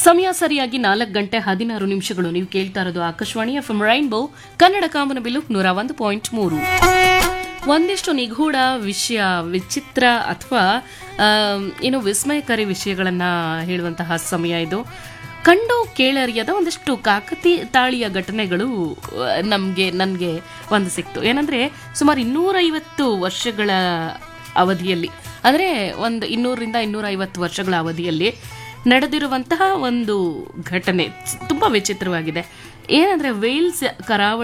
ಸಮಯ ಸರಿಯಾಗಿ ನಾಲ್ಕು ಗಂಟೆ ಹದಿನಾರು ನಿಮಿಷಗಳು ನೀವು ಕೇಳ್ತಾ ಇರೋದು ಆಕಾಶವಾಣಿ ಎಫ್ ರೈನ್ಬೋ ಕನ್ನಡ ಕಾಮನಬಿಲ್ಲು ನೂರ ಒಂದು ಪಾಯಿಂಟ್ ಮೂರು ಒಂದಿಷ್ಟು ನಿಗೂಢ ವಿಷಯ ವಿಚಿತ್ರ ಅಥವಾ ಏನು ವಿಸ್ಮಯಕಾರಿ ವಿಷಯಗಳನ್ನ ಹೇಳುವಂತಹ ಸಮಯ ಇದು ಕಂಡು ಕೇಳರಿಯದ ಒಂದಿಷ್ಟು ಕಾಕತಿ ತಾಳಿಯ ಘಟನೆಗಳು ನಮಗೆ ನನಗೆ ಒಂದು ಸಿಕ್ತು ಏನಂದ್ರೆ ಸುಮಾರು ಇನ್ನೂರೈವತ್ತು ವರ್ಷಗಳ ಅವಧಿಯಲ್ಲಿ ಅಂದರೆ ಒಂದು ಇನ್ನೂರರಿಂದ ಇನ್ನೂರ ಐವತ್ತು ವರ್ಷಗಳ ಅವಧಿಯಲ್ಲಿ ನಡೆದಿರುವಂತಹ ಒಂದು ಘಟನೆ ತುಂಬ ವಿಚಿತ್ರವಾಗಿದೆ ಏನಂದ್ರೆ ವೇಲ್ಸ್ ಕರಾವಳಿ